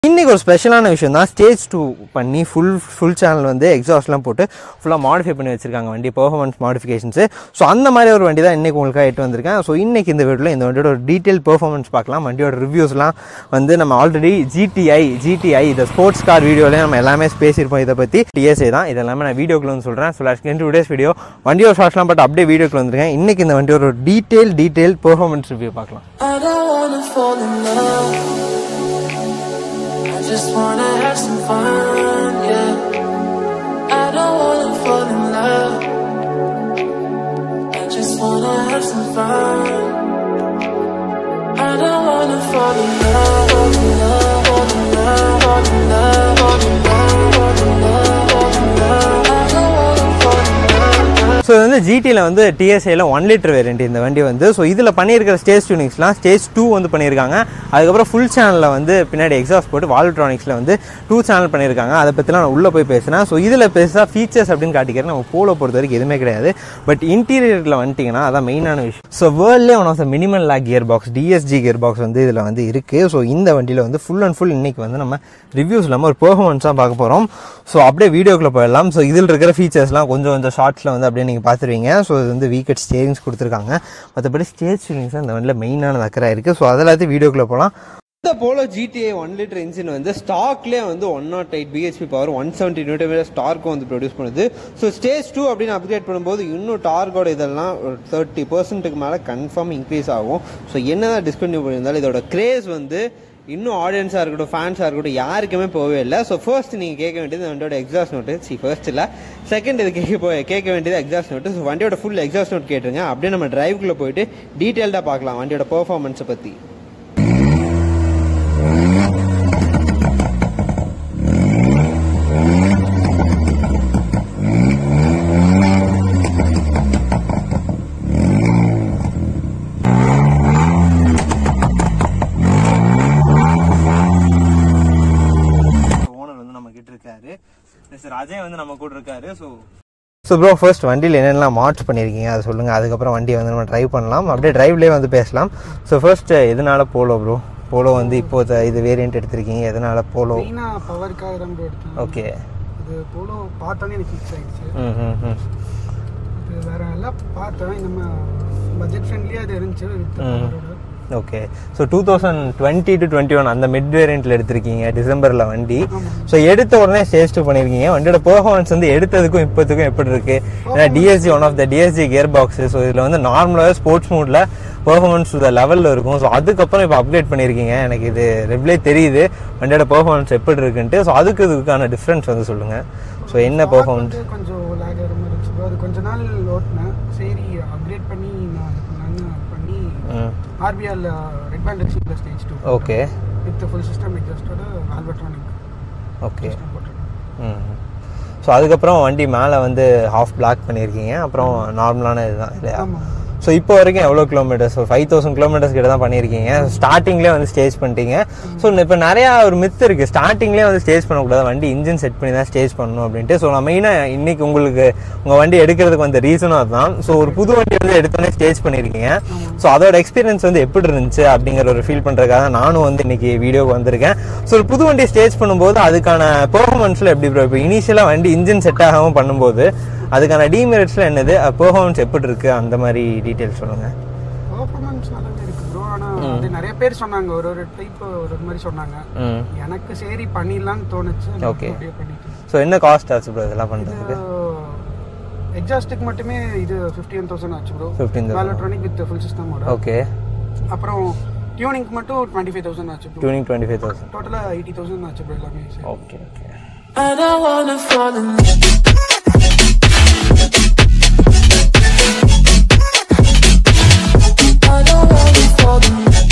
இன்னைக்கு ஒரு ஸ்பெஷலான விஷயம் தான் ஸ்டேஜ் டூ பண்ணி ஃபுல் ஃபுல் சேனல் வந்து எக்ஸாஸ்ட்லாம் போட்டு ஃபுல்லாக மாடிஃபை பண்ணி வச்சிருக்காங்க வண்டி பெர்ஃபார்மன்ஸ் மாடிஃபிகேஷன்ஸு ஸோ அந்த மாதிரி ஒரு வண்டி தான் இன்னைக்கு உங்களுக்காக எட்டு வந்திருக்கேன் ஸோ இன்னைக்கு இந்த வீடியோவில் இந்த வண்டியோட ஒரு டீட்டெயில் பெர்ஃபார்மன்ஸ் பார்க்கலாம் வண்டியோட ரிவ்யூஸ்லாம் வந்து நம்ம ஆல்ரெடி ஜிடிஐ ஜிடிஐ இந்த ஸ்போர்ட்ஸ் கார் வீடியோலேயே நம்ம எல்லாமே பேசியிருப்போம் இதை பற்றி டிஎஸ்ஏ தான் இதெல்லாமே நான் வீடியோக்குள்ள வந்து சொல்கிறேன் so last two days video வண்டியோட ஷார்ட்ஸ்லாம் பட் அப்படியே வீடியோக்குள்ள வந்திருக்கேன் இன்னைக்கு இந்த வண்டியோட ஒரு டீட்டெயில் டீட்டெயில் பெர்ஃபார்மன்ஸ் ரிவ்யூ பார்க்கலாம் I don't wanna fall in love. I just wanna have some fun, yeah. I don't wanna fall in love. I just wanna have some fun. I don't wanna fall in love, fall in love, fall in love, fall in love, fall in love, fall in love, fall in love. I don't wanna fall in love. So இது வந்து ஜிடியில் வந்து டிஎஸ்ஐயில் one litre variant இந்த வண்டி வந்து so இதில் பண்ணியிருக்கிற stage டியூனிங்ஸ்லாம் stage two வந்து பண்ணியிருக்காங்க அதுக்கப்புறம் ஃபுல் சேனலில் வந்து பின்னாடி எக்ஸாஸ்ட் போட்டு வால்ட்ரானிக்ஸில் வந்து டூ சேனல் பண்ணியிருக்காங்க அதை பற்றிலாம் நான் உள்ளே போய் பேசினேன் ஸோ இதில் பெருசாக ஃபீச்சர்ஸ் அப்படின்னு காட்டிக்கிறேன் நம்ம போலோ பொறுத்த வரைக்கும் எதுவுமே கிடையாது பட் இன்டீரியரில் வந்துட்டிங்கன்னா அதான் மெயினான விஷயம் ஸோ வேர்ல்ட்லேயே one of the minimum lag gear box DSG gear box வந்து இதில் வந்து இருக்குது ஸோ இந்த வண்டியில் வந்து ஃபுல் அண்ட் ஃபுல் இன்னைக்கு வந்து நம்ம ரிவ்யூஸ் இல்லாமல் ஒரு பெர்ஃபார்மன்ஸாக பார்க்க போகிறோம் ஸோ அப்படியே வீடியோக்குள்ளே போயிடலாம் ஸோ இதில் இருக்கிற ஃபீச்சர்ஸ்லாம் கொஞ்சம் கொஞ்சம் ஷார்ட்ஸில் வந்து அப்படியே நீங்கள் பார்த்துருவீங்க ஸோ இது வந்து வீக்கெட் ஸ்டேரிங்ஸ் கொடுத்துருக்காங்க மற்றபடி ஸ்டேஜ் ஃபீலிங்ஸ் அந்த வண்டியில் மெயினான அக்கறை இருக்குது ஸோ அதெல்லாத்தையும் வீடியோக்குள்ளே போகலாம் இந்த Polo GTA one litre engine வந்து ஸ்டாக்லேயே வந்து one nought eight BHP power one seventy newton ஸ்டார்க்கும் வந்து ப்ரொடியூஸ் பண்ணுது ஸோ ஸ்டேஜ் டூ அப்படின்னு அப்கிரேட் பண்ணும்போது இன்னும் டார்கோட இதெல்லாம் ஒரு தேர்ட்டி பர்சன்ட்டுக்கு மேலே கன்ஃபார்ம் இன்க்ரீஸ் ஆகும் ஸோ என்னதான் டிஸ்கண்டினியூ பண்ணியிருந்தாலும் இதோட கிரேஸ் வந்து இன்னும் ஆடியன்ஸாக இருக்கட்டும் ஃபேன்ஸாக இருக்கட்டும் யாருக்குமே போகவே இல்லை ஸோ ஃபர்ஸ்ட் நீங்கள் கேட்க வேண்டியது வண்டியோட எக்ஸாஸ்ட் நோட்டு சி ஃபர்ஸ்ட் இல்லை செகண்ட் இது கேட்க போய் கேட்க வேண்டியது எக்ஸாஸ்ட் நோட்டு ஸோ வண்டியோட ஃபுல் எக்ஸாஸ்ட் நோட் கேட்டுருங்க அப்படியே நம்ம டிரைவுக்குள்ளே போயிட்டு டீட்டெயில்டாக பார்க்கலாம் வண்டியோட பெர்ஃபார்மன்ஸை பற்றி ஓனர் வந்து நம்ம கிட்ட இருக்காரு மிஸ்டர் அஜய் வந்து நம்ம கூட இருக்காரு ஸோ ஸோ ப்ரோ ஃபர்ஸ்ட் வண்டியில் என்னென்னலாம் மார்ச் பண்ணியிருக்கீங்க அதை சொல்லுங்கள் அதுக்கப்புறம் வண்டியை வந்து நம்ம ட்ரைவ் பண்ணலாம் அப்படியே டிரைவ்லேயே வந்து பேசலாம் ஸோ ஃபர்ஸ்ட் எதனால போலோ ப்ரோ போலோ வந்து இப்போ த- இது வேரியண்ட் எடுத்திருக்கீங்க எதனால போலோ மெயினாக பவருக்காக தான் bro எடுத்தேன் ஓகே இது போலோ பார்த்தோன்னே எனக்கு ஃபிக்ஸ் ஆயிடுச்சு ம் ம் ம் இது வேற எல்லாம் பார்த்தேன் நம்ம பட்ஜெட் ஃப்ரெண்ட்லியாக இது இருந்துச்சு வித் ம். பவரோட okay so two thousand twenty to twenty one அந்த மிட் வேரியண்ட்டில் எடுத்திருக்கீங்க டிசம்பரில் வண்டி ஸோ எடுத்த உடனே ஸ்டேஜ் டூ பண்ணியிருக்கீங்க வண்டியோட பெர்ஃபார்மன்ஸ் வந்து எடுத்ததுக்கும் இப்போதுக்கும் எப்படி இருக்கு ஏன்னா DSG one of the DSG gear box so இதில் வந்து நார்மலாகவே ஸ்போர்ட்ஸ் மூடில் பெர்ஃபார்மன்ஸ் த லெவலில் இருக்கும் ஸோ அதுக்கப்புறம் இப்போ அப்டேட் பண்ணியிருக்கீங்க எனக்கு இது ரெகுலே தெரியுது வண்டியோட பெர்ஃபார்மன்ஸ் எப்படி இருக்குன்ட்டு ஸோ அதுக்கு இதுக்கான டிஃப்ரென்ஸ் வந்து சொல்லுங்கள் ஸோ என்ன பெர்ஃபார்மன்ஸ் வந்து கொஞ்சம் லேக் ஆகிற மாதிரி இருந்துச்சு bro. அது கொஞ்ச நாள் ஓட்டினேன் சரி அப்கிரேட் பண்ணி நான் நான் பண்ணி ஆர்பிஆர் ரெட் பேண்ட் எக்ஸிங்கில் stage two okay with full system எக்ஸாஸ்டோட ஆல்பட்ரானிக் ஓகே சிஸ்டம் போட்டிருக்கேன் ம் ஸோ அதுக்கப்புறம் வண்டி மேலே வந்து ஹாஃப் பிளாக் பண்ணியிருக்கீங்க அப்புறம் நார்மலான இதுதான் இல்லையா ஆமாம் ஸோ இப்போ வரைக்கும் எவ்வளோ kilometres so five thousand kilometres கிட்ட தான் பண்ணியிருக்கீங்க ஸ்டார்டிங்லேயே வந்து ஸ்டேஜ் பண்ணிட்டீங்க ஸோ இப்போ நிறையா ஒரு மித் இருக்குது ஸ்டார்டிங்லேயே வந்து ஸ்டேஜ் பண்ணக்கூடாது வண்டி இன்ஜின் செட் பண்ணி தான் ஸ்டேஜ் பண்ணணும் அப்படின்ட்டு ஸோ நான் மெயினாக இன்னைக்கு உங்களுக்கு உங்கள் வண்டி எடுக்கிறதுக்கு வந்த ரீசனும் அதுதான் ஸோ ஒரு புது வண்டி வந்து எடுத்தோடனே ஸ்டேஜ் பண்ணியிருக்கீங்க ஸோ அதோட எக்ஸ்பீரியன்ஸ் வந்து எப்படி இருந்துச்சு அப்படிங்கிற ஒரு ஃபீல் பண்ணுறதுக்காக நானும் வந்து இன்னைக்கு வீடியோக்கு வந்திருக்கேன் ஸோ ஒரு புது வண்டி ஸ்டேஜ் பண்ணும்போது அதுக்கான பெர்ஃபார்மன்ஸில் எப்படி ப்ரோ இப்போ இனிஷியலாக வண்டி இன்ஜின் செட் ஆகாமல் பண்ணும்போது அதுக்கான டிமெரிட்ஸில் என்னது பெர்ஃபார்மன்ஸ் எப்படி இருக்கு அந்த மாதிரி டீட்டெயில்ஸ் சொல்லுங்க பர்ஃபார்மன்ஸ் நல்லாவே இருக்கு ப்ரோ ஆனால் அது நிறைய பேர் சொன்னாங்க ஒரு ஒரு டைப் ஒரு ஒரு மாதிரி சொன்னாங்க ம் எனக்கு சரி பண்ணிடலாம்னு தோணுச்சு நான் Okay. அப்படியே பண்ணிட்டேன் ஸோ என்ன காஸ்ட் ஆச்சு ப்ரோ இதெல்லாம் பண்ணுறதுக்கு எக்ஸாஸ்டிக் மட்டுமே இது ஃபிஃப்டி ஒன் தௌசண்ட் ஆச்சு ப்ரோ 15,000. எலக்ட்ரானிக் வித் ஃபுல் சிஸ்டமோட ஓகே அப்புறம் டியூனிங்க்கு மட்டும் டுவெண்ட்டி ஃபைவ் தௌசண்ட் ஆச்சு bro tuning twenty five thousand டோட்டலாக எயிட்டி தௌசண்ட் ஆச்சு ப்ரோ எல்லாமே சரி. Okay okay I don't wanna fall in love. I don't wanna fall in love.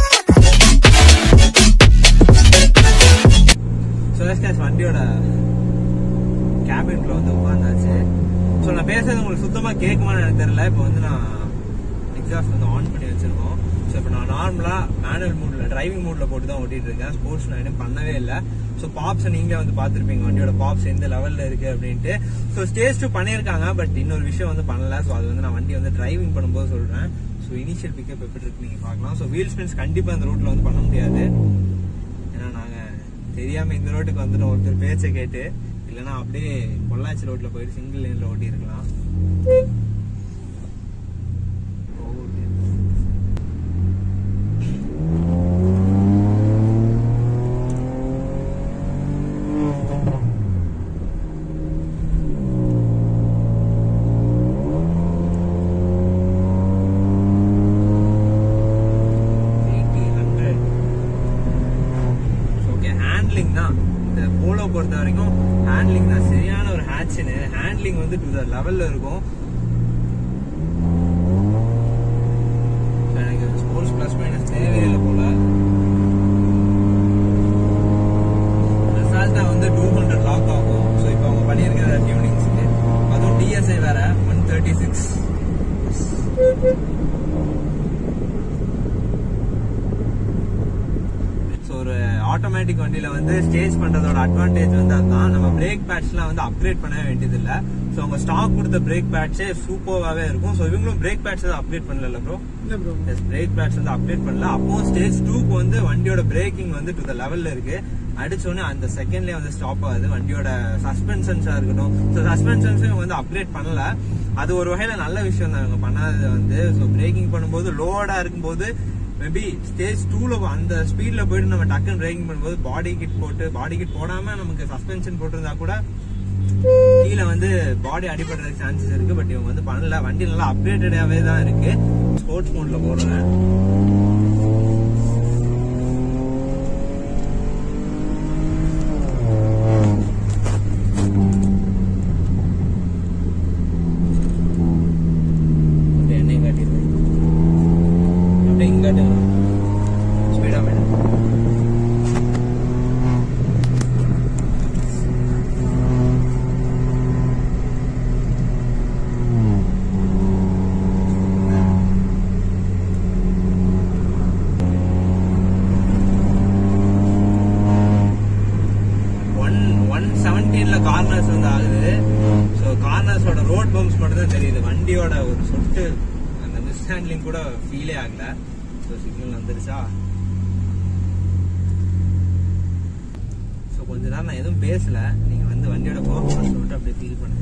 So எஸ்கேஸ் வண்டியோட கேபின்குள்ள வந்து உட்காந்தாச்சு ஸோ நான் பேசுறது உங்களுக்கு சுத்தமாக கேட்குமான்னு எனக்கு தெரியல இப்போ வந்து நான் எக்ஸாஸ்ட் வந்து ஆன் பண்ணி வச்சிருக்கோம் ஸோ இப்போ நான் நார்மலாக மேனுவல் மூடில் டிரைவிங் மூடில் போட்டு தான் ஓட்டிட்டு இருக்கேன் ஸ்போர்ட்ஸ் நான் இன்னும் பண்ணவே இல்லை ஸோ பாப்ஸை நீங்களே வந்து பார்த்துருப்பீங்க வண்டியோட பாப்ஸ் எந்த லெவலில் இருக்கு அப்படின்ட்டு ஸோ ஸ்டேஜ் டூ பண்ணியிருக்காங்க பட் இன்னொரு விஷயம் வந்து பண்ணல ஸோ அது வந்து நான் வண்டி வந்து டிரைவிங் பண்ணும்போது சொல்கிறேன் ஸோ இனிஷியல் பிக்கப் எப்படி இருக்கு நீங்கள் பார்க்கலாம் ஸோ வீல் ஸ்பின்ஸ் கண்டிப்பாக அந்த ரூட்டில் வந்து பண்ண முடியாது ஏன்னா நாங்கள் தெரியாம இந்த ரோட்டுக்கு வந்துட்டோம் ஒருத்தர் பேச்சை கேட்டு இல்லைன்னா அப்படியே பொள்ளாச்சி ரோட்ல போயிட்டு சிங்கிள் லேன்ல ஓட்டி இருக்கலாம் ஓகே ஹேண்ட்லிங் தான் இந்த போலோ பொறுத்த வரைக்கும் ஹேண்ட்லிங் தான் சரியான ஒரு ஹேட்ச்னு ஹேண்ட்லிங் வந்து டு த லெவல்ல இருக்கும் So, எனக்கு ஸ்போர்ட்ஸ் ப்ளஸ் மைனஸ் தேவையில்லை போல அசால்ட்டா வந்து டூ ஹண்ட்ரட் லாக் ஆகும் ஸோ இப்போ அவங்க பண்ணியிருக்கிற டியூனிங்ஸ்க்கு அதுவும் டிஎஸ்ஐ வேற ஒன் தேர்ட்டி சிக்ஸ் ஸோ ஒரு ஆட்டோமேட்டிக் வண்டியில வந்து ஸ்டேஜ் பண்றதோட அட்வான்டேஜ் வந்து அதுதான் நம்ம பிரேக் பேட்ஸ்லாம் வந்து அப்கிரேட் பண்ணவே வேண்டியது இல்ல ஸோ அவங்க ஸ்டாக் கொடுத்த பிரேக் பேட்ஸே சூப்பராகவே இருக்கும் ஸோ இவங்களும் பிரேக் பேட்ஸ் எதுவும் அப்கிரேட் பண்ணல ப்ரோ இல்லை ப்ரோ எஸ் பிரேக் பேட்ஸ் வந்து அப்டேட் பண்ணல அப்போ ஸ்டேஜ் டூக்கு வந்து வண்டியோட பிரேக்கிங் வந்து டு த லெவல்ல இருக்கு அடிச்சோடனே அந்த செகண்ட்லயே வந்து ஸ்டாப் ஆகுது வண்டியோட சஸ்பென்ஷன்ஸா இருக்கட்டும் ஸோ சஸ்பென்ஷன்ஸும் வந்து அப்கிரேட் பண்ணல அது ஒரு வகையில நல்ல விஷயம் தான் இவங்க பண்ணாதது வந்து ஸோ பிரேக்கிங் பண்ணும்போது லோடா இருக்கும்போது மேபி ஸ்டேஜ் டூல அந்த ஸ்பீட்ல போயிட்டு நம்ம டக்குன்னு பிரேக்கிங் பண்ணும்போது பாடி கிட் போட்டு பாடி கிட் போடாம நமக்கு சஸ்பென்ஷன் போட்டிருந்தா கூட கீழே வந்து பாடி அடிபடுறதுக்கு சான்சஸ் இருக்கு பட் இவங்க வந்து பண்ணல வண்டி நல்லா அப்டேட்டடாவே தான் இருக்கு ஸ்போர்ட்ஸ் மோட்ல போடுறேன் அப்படியே எண்ணெயும் காட்டிடுறேன் அப்படியே இங்க காட்டுங்க ஸ்பீடா மேடம் ஒன் ஒன் செவன்டீன்ல கார்னர்ஸ் வந்து ஆகுது ஸோ கார்னர்ஸோட ரோட் பம்ப்ஸ் மட்டும் தான் தெரியுது வண்டியோட ஒரு சொட்டு அந்த மிஸ் ஹேண்ட்லிங் கூட ஃபீலே ஆகல ஸோ சிக்னல் வந்துருச்சா ஸோ கொஞ்ச நேரம் நான் எதுவும் பேசல நீங்க வந்து வண்டியோட பர்ஃபார்மன்ஸ் மட்டும் அப்படியே ஃபீல் பண்ணுங்க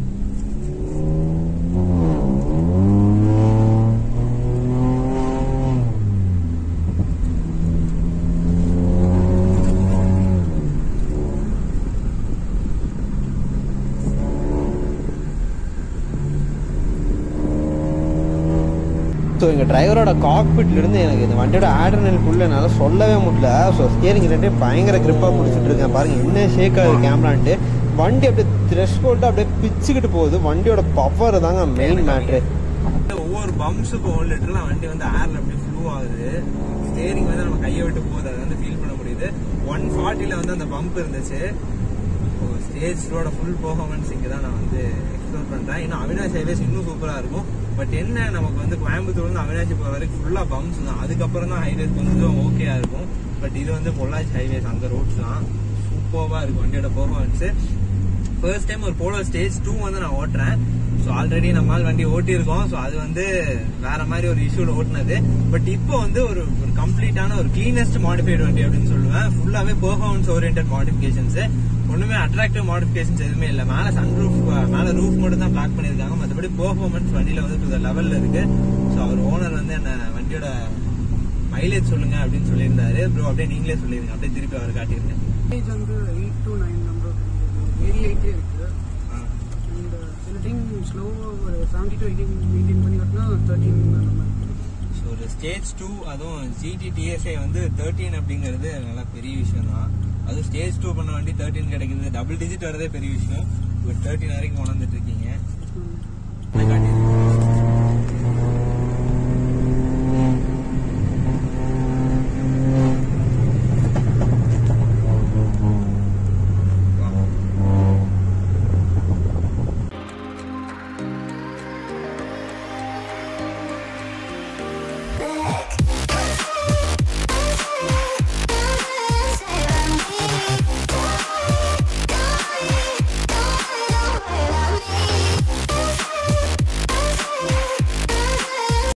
ஸோ எங்கள் டிரைவரோட காக்பிட்ல இருந்து எனக்கு இந்த வண்டியோட ஆட்ரனலுக்குள்ள என்னால் சொல்லவே முடியல ஸோ ஸ்டியரிங் ரெண்டே பயங்கர கிரிப்பாக பிடிச்சிட்டு இருக்கேன் பாருங்க என்ன ஷேக் ஆகுது கேமரான்ட்டு வண்டி அப்படியே த்ரெஷ் போட்டு அப்படியே பிச்சுக்கிட்டு போகுது வண்டியோட பவர் தாங்க மெயின் மேட்ரு ஒவ்வொரு பம்ப்ஸுக்கும் ஒன் லிட்டர்லாம் வண்டி வந்து ஏர்ல அப்படியே ஃப்ளூ ஆகுது ஸ்டேரிங் வந்து நம்ம கையை விட்டு போகுது அதை வந்து ஃபீல் பண்ண முடியுது ஒன் ஃபார்ட்டில வந்து அந்த பம்ப் இருந்துச்சு ஸ்டேஜ் ரோட ஃபுல் பெர்ஃபார்மன்ஸ் இங்கே தான் நான் வந்து எக்ஸ்ப்ளோர் பண்றேன் இன்னும் அவினாஷ் ஹைவேஸ் இன்னும் சூப்பரா இருக்கும் பட் என்ன நமக்கு வந்து கோயம்புத்தூர்ல இருந்து அவினாஷி போகிற வரைக்கும் ஃபுல்லா பம்ப்ஸ் தான் அதுக்கப்புறம் தான் ஹைவேஸ் கொஞ்சம் ஓகேயா இருக்கும் பட் இது வந்து பொள்ளாச்சி ஹைவேஸ் அந்த ரோட்ஸ் தான் சூப்பர்வா இருக்கும் வண்டியோட பெர்ஃபார்மன்ஸ் ஃபர்ஸ்ட் டைம் ஒரு போலோ ஸ்டேஜ் டூ வந்து நான் ஓட்டுறேன் ஸோ ஆல்ரெடி நம்மால் வண்டி ஓட்டியிருக்கோம் ஸோ அது வந்து வேற மாதிரி ஒரு இஷ்யூல ஓட்டுனது பட் இப்போ வந்து ஒரு ஒரு கம்ப்ளீட்டான ஒரு கிளீனஸ்ட் மாடிஃபைடு வண்டி அப்படின்னு சொல்லுவேன் ஃபுல்லாவே பெர்ஃபார்மன்ஸ் ஓரியன்ட் மாடிஃபிகேஷன்ஸ் ஒண்ணுமே அட்ராக்டிவ் மாடிஃபிகேஷன்ஸ் எதுவுமே இல்லை மேல சன் ரூஃப் மேல ரூஃப் மட்டும் தான் பிளாக் பண்ணியிருக்காங்க மற்றபடி பெர்ஃபார்மன்ஸ் வண்டியில வந்து டு லெவல்ல இருக்கு ஸோ அவர் ஓனர் வந்து என்ன வண்டியோட மைலேஜ் சொல்லுங்க அப்படின்னு சொல்லியிருந்தாரு ப்ரோ அப்படியே நீங்களே சொல்லிருங்க அப்படியே திருப்பி அவர் காட்டிருங்க மைலேஜ் வந்து எயிட் டு நைன் நம்பர் ஏரி எயிட்டே இருக்கு அண்ட் சில டைம் ஸ்லோ ஒரு செவன்டி டு எயிட்டீன் மெயின்டைன் பண்ணி வரனா தேர்ட்டீன் அந்த மாதிரி ஸோ ஒரு ஸ்டேஜ் டூ அதுவும் ஜிடி டிஎஸ்ஐ வந்து தேர்ட்டீன் அப்படிங்கிறது நல்லா பெரிய விஷயம் தான் அதுவும் ஸ்டேஜ் டூ பண்ண வண்டி தேர்ட்டீன் கிடைக்குது டபுள் டிஜிட் வரதே பெரிய விஷயம் பட் தேர்ட்டீன் வரைக்கும் உணர்ந்துட்டு இருக்கீங்க என்ன காட்டியிருக்கீங்க